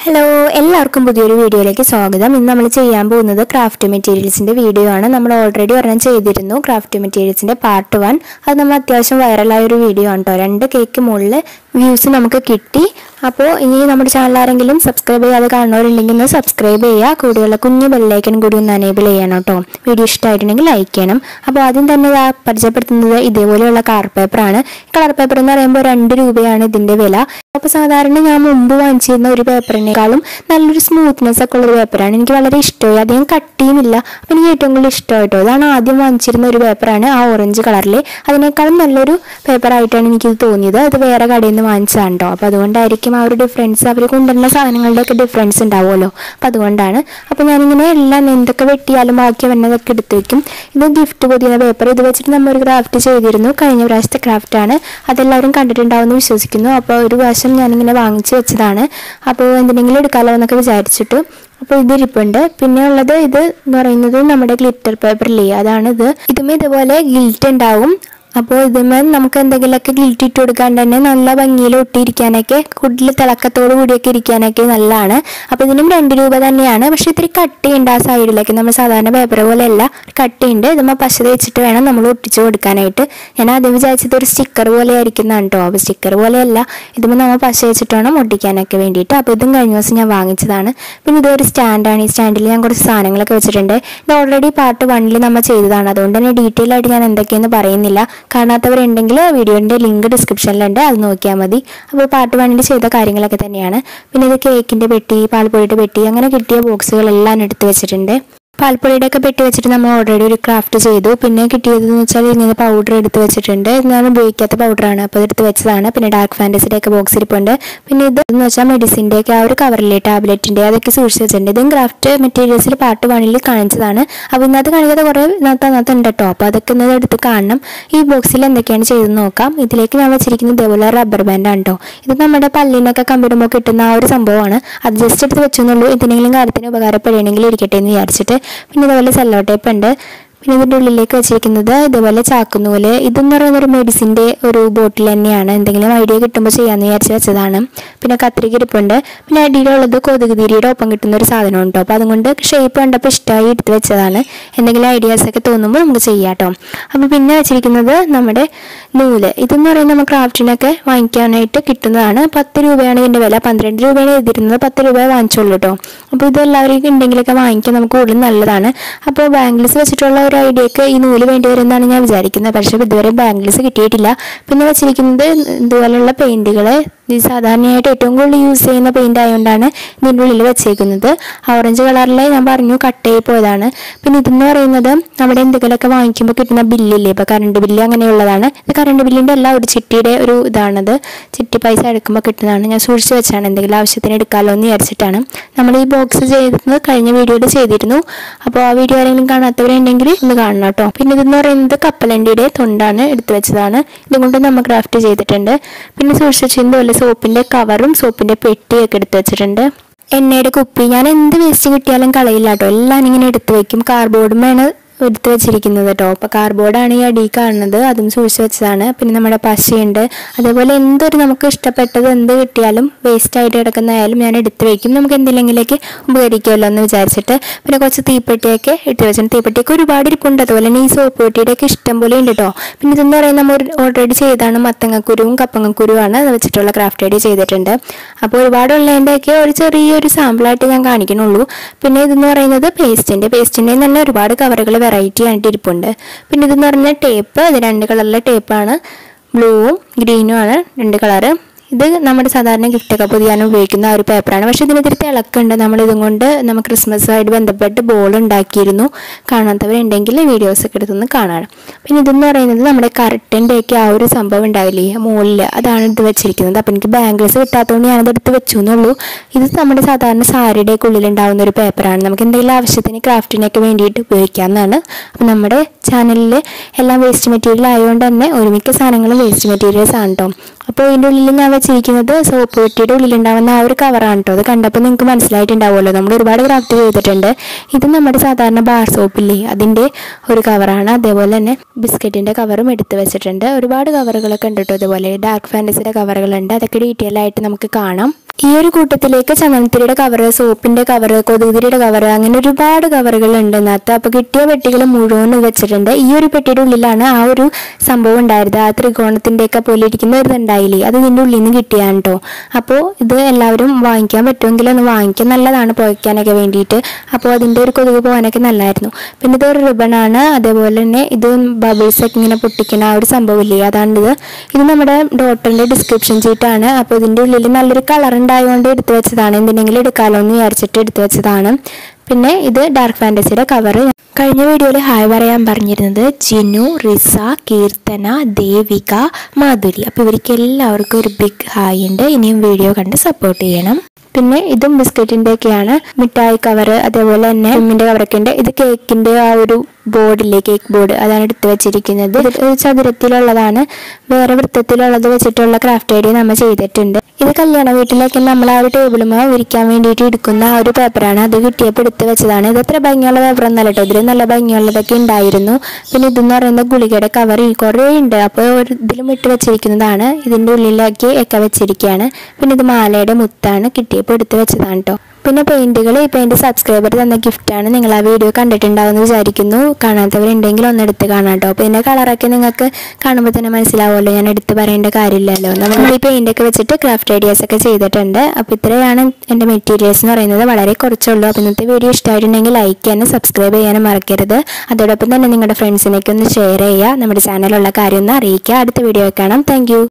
hello എല്ലാവർക്കും പുതിയൊരു വീഡിയോയിലേക്ക് സ്വാഗതം ഇന്ന് നമ്മൾ ചെയ്യാൻ പോകുന്നത് ക്രാഫ്റ്റ് മെറ്റീരിയൽസിന്റെ വീഡിയോ ആണ് നമ്മൾ ഓൾറെഡി ഒരെണ്ണം ചെയ്തിരുന്നു ക്രാഫ്റ്റ് മെറ്റീരിയൽസിന്റെ പാർട്ട് വൺ അത് നമ്മൾ അത്യാവശ്യം വൈറലായ ഒരു വീഡിയോ ആണ് കേട്ടോ രണ്ട് കേക്ക് മുകളിൽ വ്യൂസ് നമുക്ക് കിട്ടി അപ്പോൾ ഇനി നമ്മുടെ ചാനൽ ആരെങ്കിലും സബ്സ്ക്രൈബ് ചെയ്യാതെ കാണുന്നവരുണ്ടെങ്കിൽ ഒന്ന് സബ്സ്ക്രൈബ് ചെയ്യുക കൂടിയുള്ള കുഞ്ഞു ബെല്ലൈക്കൻ കൂടി ഒന്ന് അനേബിൾ ചെയ്യണം കേട്ടോ വീഡിയോ ഇഷ്ടമായിട്ടുണ്ടെങ്കിൽ ലൈക്ക് ചെയ്യണം അപ്പോൾ ആദ്യം തന്നെ ഇതാ പരിചയപ്പെടുത്തുന്നത് ഇതേപോലെയുള്ള കളർ പേപ്പറാണ് കളർ പേപ്പർ എന്ന് പറയുമ്പോൾ രണ്ട് രൂപയാണ് ഇതിന്റെ വില അപ്പോൾ സാധാരണ ഞാൻ മുമ്പ് വാങ്ങിച്ചിരുന്ന ഒരു പേപ്പറിനേക്കാളും നല്ലൊരു സ്മൂത്ത്നെസ് ഒക്കെ ഉള്ള ഒരു പേപ്പറാണ് എനിക്ക് വളരെ ഇഷ്ടമായി അധികം കട്ടിയുമില്ല അപ്പോൾ എനിക്ക് ഏറ്റവും കൂടുതൽ ഇഷ്ടമായിട്ടോ അതാണ് ആദ്യം വാങ്ങിച്ചിരുന്ന ഒരു പേപ്പറാണ് ആ ഓറഞ്ച് കളറിൽ അതിനേക്കാളും നല്ലൊരു പേപ്പറായിട്ടാണ് എനിക്കിത് തോന്നിയത് അത് വേറെ കടയിൽ നിന്ന് വാങ്ങിച്ചതാണ് കേട്ടോ അപ്പോൾ അതുകൊണ്ടായിരിക്കും ആ ഒരു ഡിഫറൻസ് അവർ കൊണ്ടുവരുന്ന സാധനങ്ങളുടെ ഒക്കെ ഡിഫറൻസ് ഉണ്ടാവുമല്ലോ അപ്പോൾ അതുകൊണ്ടാണ് അപ്പോൾ ഞാനിങ്ങനെ എല്ലാം എന്തൊക്കെ വെട്ടിയാലും ബാക്കി വന്നതൊക്കെ എടുത്ത് വെക്കും ഇത് ഗിഫ്റ്റ് പൊതിയുന്ന പേപ്പർ ഇത് വെച്ചിട്ട് നമ്മൾ ഒരു ക്രാഫ്റ്റ് ചെയ്തിരുന്നു കഴിഞ്ഞ പ്രാവശ്യത്തെ ക്രാഫ്റ്റാണ് അതെല്ലാവരും കണ്ടിട്ടുണ്ടാവുമെന്ന് വിശ്വസിക്കുന്നു അപ്പോൾ ഒരു പ്രാവശ്യം ഞാനിങ്ങനെ വാങ്ങിച്ചു വെച്ചതാണ് അപ്പോൾ എന്തിനെങ്കിലും എടുക്കാമല്ലോ എന്നൊക്കെ വിചാരിച്ചിട്ട് അപ്പോൾ ഇത് ഇരിപ്പുണ്ട് പിന്നെ ഉള്ളത് ഇത് എന്ന് പറയുന്നത് നമ്മുടെ ഗ്ലിറ്റർ പേപ്പറില്ലേ അതാണ് ഇത് ഇതും ഇതുപോലെ ഗിൽറ്റ് ഉണ്ടാവും അപ്പോൾ ഇതുമേ നമുക്ക് എന്തെങ്കിലുമൊക്കെ ഗിൽറ്റ് ഇട്ട് കൊടുക്കാണ്ട് തന്നെ നല്ല ഭംഗിയിൽ ഒട്ടിയിരിക്കാനൊക്കെ കൂടുതൽ തിളക്കത്തോടു കൂടിയൊക്കെ ഇരിക്കാനൊക്കെ നല്ലതാണ് അപ്പോൾ ഇതിനും രണ്ട് രൂപ തന്നെയാണ് പക്ഷേ ഇത്തിരി കട്ടിയുണ്ട് ആ സൈഡിലേക്ക് നമ്മൾ സാധാരണ പേപ്പർ പോലെയല്ല കട്ടിയുണ്ട് ഇതുമ്പോൾ പശ തേച്ചിട്ട് വേണം നമ്മൾ ഒട്ടിച്ച് കൊടുക്കാനായിട്ട് ഞാൻ ആദ്യം വിചാരിച്ചത് ഒരു സ്റ്റിക്കർ പോലെ ആയിരിക്കുന്നതാണ് കേട്ടോ അപ്പോൾ സ്റ്റിക്കർ പോലെയല്ല ഇതുമ്പോൾ നമ്മൾ പശ വെച്ചിട്ട് വേണം ഒട്ടിക്കാനൊക്കെ വേണ്ടിയിട്ട് അപ്പോൾ ഇതും കഴിഞ്ഞ ദിവസം ഞാൻ വാങ്ങിച്ചതാണ് പിന്നെ ഇതൊരു സ്റ്റാൻഡാണ് ഈ സ്റ്റാൻഡിൽ ഞാൻ കുറച്ച് സാധനങ്ങളൊക്കെ വെച്ചിട്ടുണ്ട് ഇത് ഓൾറെഡി പാർട്ട് വണ്ണിൽ നമ്മൾ ചെയ്തതാണ് അതുകൊണ്ട് തന്നെ ഡീറ്റെയിൽ ആയിട്ട് ഞാൻ എന്തൊക്കെയെന്ന് പറയുന്നില്ല കാണാത്തവരുണ്ടെങ്കിൽ വീഡിയോൻ്റെ ലിങ്ക് ഡിസ്ക്രിപ്ഷനിലുണ്ട് അത് നോക്കിയാൽ മതി അപ്പോൾ പാർട്ട് വണ്ണിൽ ചെയ്ത കാര്യങ്ങളൊക്കെ തന്നെയാണ് പിന്നെ ഇത് കേക്കിൻ്റെ പെട്ടി പാൽപ്പൊടിയുടെ പെട്ടി അങ്ങനെ കിട്ടിയ ബോക്സുകളെല്ലാം എടുത്ത് വെച്ചിട്ടുണ്ട് പാൽപ്പൊടിയുടെ ഒക്കെ പെട്ടി വെച്ചിട്ട് നമ്മൾ ഓൾറെഡി ഒരു ക്രാഫ്റ്റ് ചെയ്തു പിന്നെ കിട്ടിയതെന്ന് വെച്ചാൽ ഇങ്ങനെ പൗഡർ എടുത്ത് വെച്ചിട്ടുണ്ട് ഇത് ഞാൻ ഉപയോഗിക്കാത്ത പൗഡറാണ് അപ്പോൾ എടുത്ത് വെച്ചതാണ് പിന്നെ ഡാർക്ക് ഫാൻറ്റസിയുടെ ഒക്കെ ബോക്സ് ഇരിപ്പുണ്ട് പിന്നെ ഇത് എന്ന് വെച്ചാൽ മെഡിസിൻ്റെ ഒക്കെ ആ ഒരു കവറില്ലേ ടാബ്ലറ്റിൻ്റെ അതൊക്കെ സൂക്ഷിച്ച് വെച്ചിട്ടുണ്ട് ഇതും ക്രാഫ്റ്റ് മെറ്റീരിയൽസിൽ പാർട്ട് വണ്ണിൽ കാണിച്ചതാണ് അപ്പോൾ ഇന്നത്തെ കാണിക്കാത്ത കുറേ ഇന്നത്തെ അന്നത്തെ ഉണ്ട് കേട്ടോ അപ്പോൾ അതൊക്കെ ഇന്നത് എടുത്ത് കാണണം ഈ ബോക്സിൽ എന്തൊക്കെയാണ് ചെയ്തെന്ന് നോക്കാം ഇതിലേക്ക് ഞാൻ വെച്ചിരിക്കുന്നത് ഇതേപോലെ റബ്ബർ ബാൻഡാണ് കേട്ടോ ഇത് നമ്മുടെ പല്ലിനൊക്കെ കമ്പിടുമ്പോൾ കിട്ടുന്ന ആ ഒരു സംഭവമാണ് അത് ജസ്റ്റ് എടുത്ത് വെച്ചെന്നുള്ളൂ എന്തെങ്കിലും കാര്യത്തിന് ഉപകാരപ്പെടുകയാണെങ്കിൽ ഇരിക്കട്ടെ എന്ന് വിചാരിച്ചിട്ട് പിന്നെ ഇതുപോലെ സെല്ലോ ടേപ്പ് ഉണ്ട് പിന്നെ ഇതിൻ്റെ ഉള്ളിലേക്ക് വെച്ചിരിക്കുന്നത് ഇതുപോലെ ചാക്കുന്നൂല് ഇതെന്ന് പറയുന്ന ഒരു മെഡിസിൻ്റെ ഒരു ബോട്ടിൽ തന്നെയാണ് എന്തെങ്കിലും ഐഡിയ കിട്ടുമ്പോൾ ചെയ്യാമെന്ന് വിചാരിച്ച് വെച്ചതാണ് പിന്നെ കത്രിക ഇരിപ്പുണ്ട് പിന്നെ അടിയിലുള്ളത് കൊതുക് തിരിയുടെ ഒപ്പം കിട്ടുന്ന ഒരു സാധനം ഉണ്ടോ അപ്പോൾ അതുകൊണ്ട് ഷേപ്പ് കണ്ടപ്പോൾ ഇഷ്ടമായി എടുത്ത് വെച്ചതാണ് എന്തെങ്കിലും ഐഡിയാസ് ഒക്കെ തോന്നുമ്പോൾ നമുക്ക് ചെയ്യാം കേട്ടോ അപ്പോൾ പിന്നെ വെച്ചിരിക്കുന്നത് നമ്മുടെ നൂല് ഇതെന്ന് പറയുന്നത് നമ്മൾ ക്രാഫ്റ്റിനൊക്കെ വാങ്ങിക്കാനായിട്ട് കിട്ടുന്നതാണ് പത്ത് രൂപയാണ് ഇതിൻ്റെ വില പന്ത്രണ്ട് രൂപയാണ് എഴുതിയിരുന്നത് പത്ത് രൂപ വാങ്ങിച്ചോളൂ കേട്ടോ അപ്പോൾ ഇത് എല്ലാവരും ഉണ്ടെങ്കിലൊക്കെ വാങ്ങിക്കാൻ നമുക്ക് കൂടുതൽ നല്ലതാണ് അപ്പോൾ ബാംഗിൾസ് വെച്ചിട്ടുള്ള ഒരു ഐഡിയക്ക് ഈ നൂല് വേണ്ടി വരുമെന്നാണ് ഞാൻ വിചാരിക്കുന്നത് പക്ഷേ ഇതുവരെ ബാംഗിൾസ് കിട്ടിയിട്ടില്ല പിന്നെ വെച്ചിരിക്കുന്നത് ഇതുപോലുള്ള പെയിൻറ്റുകൾ ഇത് സാധാരണയായിട്ട് ഏറ്റവും കൂടുതൽ യൂസ് ചെയ്യുന്ന പെയിൻ്റ് ആയതുകൊണ്ടാണ് ഇതിൻ്റെ ഉള്ളിൽ വെച്ചേക്കുന്നത് ഓറഞ്ച് കളറിൽ ഞാൻ പറഞ്ഞു കട്ടയായി പോയതാണ് പിന്നെ ഇതെന്ന് പറയുന്നത് നമ്മുടെ എന്തെങ്കിലുമൊക്കെ വാങ്ങിക്കുമ്പോൾ കിട്ടുന്ന ബില്ലില്ലേ ഇപ്പോൾ കറണ്ട് ബില്ല് അങ്ങനെയുള്ളതാണ് ഇത് കറണ്ട് ബില്ലിൻ്റെ അല്ല ഒരു ചിട്ടിയുടെ ഒരു ഇതാണത് ചിട്ടി പൈസ എടുക്കുമ്പോൾ കിട്ടുന്നതാണ് ഞാൻ സൂക്ഷിച്ച് വെച്ചാണ് എന്തെങ്കിലും ആവശ്യത്തിന് എടുക്കാമല്ലോ എന്ന് വിചാരിച്ചിട്ടാണ് നമ്മൾ ഈ ബോക്സ് ചെയ്തത് കഴിഞ്ഞ വീഡിയോയിൽ ചെയ്തിരുന്നു അപ്പോൾ ആ വീഡിയോ ആരെങ്കിലും കാണാത്തവരുണ്ടെങ്കിൽ ഒന്ന് കാണണം കേട്ടോ പിന്നെ ഇതെന്ന് പറയുന്നത് കപ്പലണ്ടിയുടെ തൊണ്ടാണ് എടുത്തു വെച്ചതാണ് ഇതുകൊണ്ട് നമ്മൾ ക്രാഫ്റ്റ് ചെയ്തിട്ടുണ്ട് പിന്നെ സൂക്ഷിച്ച് വെച്ചിരുന്ന സോപ്പിന്റെ കവറും സോപ്പിന്റെ പെട്ടിയൊക്കെ എടുത്തു വെച്ചിട്ടുണ്ട് എണ്ണയുടെ കുപ്പി ഞാൻ എന്ത് വേസ്റ്റ് കിട്ടിയാലും കളയില്ല കേട്ടോ എല്ലാം ഇങ്ങനെ എടുത്തു വെക്കും കാർഡ്ബോർഡുമാണ് എടുത്ത് വെച്ചിരിക്കുന്നത് കേട്ടോ അപ്പോൾ കാർഡ്ബോർഡാണ് ഈ അടി കാണുന്നത് അതും സൂക്ഷിച്ച് വെച്ചതാണ് പിന്നെ നമ്മുടെ പശയുണ്ട് അതേപോലെ എന്തൊരു നമുക്ക് ഇഷ്ടപ്പെട്ടത് എന്ത് കിട്ടിയാലും വേസ്റ്റ് ആയിട്ട് കിടക്കുന്നതായാലും ഞാൻ എടുത്ത് വെക്കും നമുക്ക് എന്തെങ്കിലുമൊക്കെ ഉപകരിക്കുമല്ലോ എന്ന് വിചാരിച്ചിട്ട് പിന്നെ കുറച്ച് തീപ്പെട്ടിയൊക്കെ ഇട്ട് വെച്ചിട്ടുണ്ട് തീപ്പെട്ടിയൊക്കെ ഒരുപാട് ഇരിപ്പുണ്ട് അതുപോലെ തന്നെ ഈ സോപ്പ് പെട്ടിയുടെയൊക്കെ ഇഷ്ടം പോലെ ഉണ്ട് കേട്ടോ പിന്നെ ഇതെന്ന് പറയുന്നത് നമ്മൾ ഓൾറെഡി ചെയ്താണ് മത്തങ്ങക്കുരുവും കപ്പങ്ങക്കുരുവാണ് അത് വെച്ചിട്ടുള്ള ക്രാഫ്റ്റ് ഐഡി ചെയ്തിട്ടുണ്ട് അപ്പോൾ ഒരുപാടുള്ളതിൻ്റെയൊക്കെ ഒരു ചെറിയൊരു സാമ്പിളായിട്ട് ഞാൻ കാണിക്കണുള്ളൂ പിന്നെ ഇതെന്ന് പറയുന്നത് പേസ്റ്റിൻ്റെ പേസ്റ്റിൻ്റെ തന്നെ ഒരുപാട് കവറുകൾ വെറൈറ്റി ആയിട്ട് ഇരിപ്പുണ്ട് പിന്നെ ഇതെന്ന് പറഞ്ഞാൽ ടേപ്പ് ഇത് രണ്ട് കളറിലെ ടേപ്പാണ് ബ്ലൂവും ഗ്രീനും ആണ് രണ്ട് കളറ് ഇത് നമ്മുടെ സാധാരണ ഗിഫ്റ്റൊക്കെ പൊതിയാൻ ഉപയോഗിക്കുന്ന ആ ഒരു പേപ്പറാണ് പക്ഷേ ഇതിന് ഇത്തിരി തിളക്കുണ്ട് നമ്മൾ ഇതും കൊണ്ട് നമ്മൾ ക്രിസ്മസുമായിട്ട് ബന്ധപ്പെട്ട് ബോൾ ഉണ്ടാക്കിയിരുന്നു കാണാത്തവരുണ്ടെങ്കിൽ വീഡിയോസ് ഒക്കെ എടുത്തൊന്ന് കാണാം പിന്നെ ഇതെന്ന് പറയുന്നത് നമ്മുടെ കറക്റ്റിൻ്റെയൊക്കെ ആ ഒരു സംഭവം ഉണ്ടാവില്ലേ മുകളിൽ അതാണ് ഇത് വെച്ചിരിക്കുന്നത് അപ്പോൾ എനിക്ക് ബാംഗിൾസ് കിട്ടാത്തതുകൊണ്ട് ഞാനത് എടുത്ത് വെച്ചു എന്നുള്ളൂ ഇത് നമ്മുടെ സാധാരണ സാരിയുടെയൊക്കെ ഉള്ളിലുണ്ടാവുന്ന ഒരു പേപ്പറാണ് നമുക്ക് എന്തെങ്കിലും ആവശ്യത്തിന് ക്രാഫ്റ്റിനൊക്കെ വേണ്ടിയിട്ട് ഉപയോഗിക്കാവുന്നതാണ് അപ്പോൾ നമ്മുടെ ചാനലിൽ എല്ലാം വേസ്റ്റ് മെറ്റീരിയൽ ആയതുകൊണ്ട് തന്നെ ഒരുമിക്ക സാധനങ്ങളും വേസ്റ്റ് മെറ്റീരിയൽസ് ആണ് കേട്ടോ അപ്പോൾ ഇതിൻ്റെ ഉള്ളിൽ ഞാൻ വെച്ചിരിക്കുന്നത് സോപ്പ് പെട്ടിയുടെ ഉള്ളിലുണ്ടാവുന്ന ആ ഒരു കവറാണ് കേട്ടോ അത് കണ്ടപ്പോൾ നിങ്ങൾക്ക് മനസ്സിലായിട്ടുണ്ടാവുമല്ലോ നമ്മൾ ഒരുപാട് ക്രാഫ്റ്റ് ചെയ്തിട്ടുണ്ട് ഇത് നമ്മുടെ സാധാരണ ബാർ സോപ്പില്ലേ അതിൻ്റെ ഒരു കവറാണ് അതേപോലെ തന്നെ ബിസ്ക്കറ്റിൻ്റെ കവറും എടുത്ത് വെച്ചിട്ടുണ്ട് ഒരുപാട് കവറുകളൊക്കെ ഉണ്ട് കേട്ടോ ഇതുപോലെ ഡാർക്ക് ഫാൻറ്റസിയുടെ കവറുകളുണ്ട് അതൊക്കെ ഡീറ്റെയിൽ ആയിട്ട് നമുക്ക് കാണാം ഈ ഒരു കൂട്ടത്തിലേക്ക് ചന്ദനത്തിരിയുടെ കവറ് സോപ്പിന്റെ കവറ് കൊതുകുതിരിയുടെ കവറ് അങ്ങനെ ഒരുപാട് കവറുകൾ ഉണ്ട് ഇതിനകത്ത് അപ്പോൾ കിട്ടിയ പെട്ടികൾ മുഴുവൻ വെച്ചിട്ടുണ്ട് ഈ ഒരു പെട്ടിയുടെ ഉള്ളിലാണ് ആ ഒരു സംഭവം ഉണ്ടായിരുന്നത് ആ ത്രികോണത്തിന്റെ ഒക്കെ പോലെ ഇരിക്കുന്ന ഒരു ഇതുണ്ടായില്ലേ അത് ഇതിന്റെ ഉള്ളിൽ നിന്ന് കിട്ടിയാണ് കേട്ടോ അപ്പോൾ ഇത് എല്ലാവരും വാങ്ങിക്കാൻ പറ്റുമെങ്കിൽ ഒന്ന് വാങ്ങിക്കാൻ നല്ലതാണ് പുകയ്ക്കാനൊക്കെ വേണ്ടിയിട്ട് അപ്പോൾ അതിന്റെ ഒരു കൊതുക് പോകാനൊക്കെ നല്ലതായിരുന്നു പിന്നെ ഇതൊരു റിബണാണ് അതേപോലെ തന്നെ ഇത് ബബിൾസ് ഒക്കെ ഇങ്ങനെ പൊട്ടിക്കുന്ന ആ ഒരു സംഭവമില്ലേ അതാണിത് ഇത് നമ്മുടെ ഡോക്ടറിന്റെ ഡിസ്ക്രിപ്ഷൻ ചീട്ടാണ് അപ്പോൾ ഇതിന്റെ ഉള്ളിൽ നല്ലൊരു കളർ ഉണ്ടായതുകൊണ്ട് എടുത്തു വെച്ചതാണ് എന്തിനെങ്കിലും എടുക്കാമല്ലോ എന്ന് വിചാരിച്ചിട്ട് എടുത്തു വെച്ചതാണ് പിന്നെ ഇത് ഡാർക്ക് ഫാൻറ്റസിയുടെ കവർ കഴിഞ്ഞ വീഡിയോയിൽ ഹായ് പറയാൻ പറഞ്ഞിരുന്നത് ജിനു റിസ കീർത്തന ദേവിക മാധുരി അപ്പോൾ ഇവർക്ക് എല്ലാവർക്കും ഒരു ബിഗ് ഹായ് ഉണ്ട് ഇനിയും വീഡിയോ കണ്ട് സപ്പോർട്ട് ചെയ്യണം പിന്നെ ഇതും ബിസ്ക്കറ്റിന്റെ ഒക്കെയാണ് മിഠായി കവർ അതേപോലെ തന്നെ ഉമ്മിന്റെ കവറൊക്കെ ഉണ്ട് ഇത് കേക്കിന്റെ ആ ഒരു ബോർഡില്ലേ കേക്ക് ബോർഡ് അതാണ് എടുത്തു വെച്ചിരിക്കുന്നത് ഇത് ഒരു ചതുരത്തിലുള്ളതാണ് വേറെ വൃത്തത്തിലുള്ളത് വെച്ചിട്ടുള്ള ക്രാഫ്റ്റ് ഐഡിയ നമ്മൾ ചെയ്തിട്ടുണ്ട് ഇത് കല്യാണ വീട്ടിലൊക്കെ നമ്മൾ ആ ഒരു ടേബിളുമേ വിരിക്കാൻ വേണ്ടിയിട്ട് എടുക്കുന്ന ആ ഒരു പേപ്പറാണ് അത് കിട്ടിയപ്പോൾ എടുത്ത് വെച്ചതാണ് ഇത് അത്ര ഭംഗിയുള്ള പേപ്പർ ഒന്നല്ല കേട്ടോ ഇതിൽ നല്ല ഭംഗിയുള്ളതൊക്കെ ഉണ്ടായിരുന്നു പിന്നെ ഇതെന്ന് പറയുന്നത് ഗുളികയുടെ കവർ കുറേ ഉണ്ട് അപ്പോൾ ഒരു ഇതിലും ഇട്ട് വെച്ചിരിക്കുന്നതാണ് ഇതിൻ്റെ ഉള്ളിലാക്കി ഒക്കെ വെച്ചിരിക്കുകയാണ് പിന്നെ ഇത് മാലയുടെ മുത്താണ് കിട്ടിയപ്പോൾ എടുത്ത് വെച്ചതാണ് കേട്ടോ പിന്നെ പെയിന്റുകൾ ഈ പെയിന്റ് സബ്സ്ക്രൈബർ തന്ന ഗിഫ്റ്റാണ് നിങ്ങൾ ആ വീഡിയോ കണ്ടിട്ടുണ്ടാവുമെന്ന് വിചാരിക്കുന്നു കാണാത്തവരുണ്ടെങ്കിൽ ഒന്ന് എടുത്ത് കാണാം കേട്ടോ പിന്നെ കളറൊക്കെ നിങ്ങൾക്ക് കാണുമ്പോൾ തന്നെ മനസ്സിലാവുമല്ലോ ഞാൻ എടുത്ത് പറയേണ്ട കാര്യമില്ലല്ലോ നമ്മൾ ഈ പെയിന്റ് ഒക്കെ വെച്ചിട്ട് ക്രാഫ്റ്റ് ഐഡിയാസ് ഒക്കെ ചെയ്തിട്ടുണ്ട് അപ്പോൾ ഇത്രയാണ് എൻ്റെ മെറ്റീരിയൽസ് എന്ന് പറയുന്നത് വളരെ കുറച്ചുള്ളൂ അപ്പോൾ ഇന്നത്തെ വീഡിയോ ഇഷ്ടമായിട്ടുണ്ടെങ്കിൽ ലൈക്ക് ചെയ്യാനും സബ്സ്ക്രൈബ് ചെയ്യാനും മറക്കരുത് അതോടൊപ്പം തന്നെ നിങ്ങളുടെ ഫ്രണ്ട്സിനൊക്കെ ഒന്ന് ഷെയർ ചെയ്യുക നമ്മുടെ ചാനലുള്ള കാര്യം ഒന്ന് അറിയിക്കുക അടുത്ത വീഡിയോ കാണാം താങ്ക്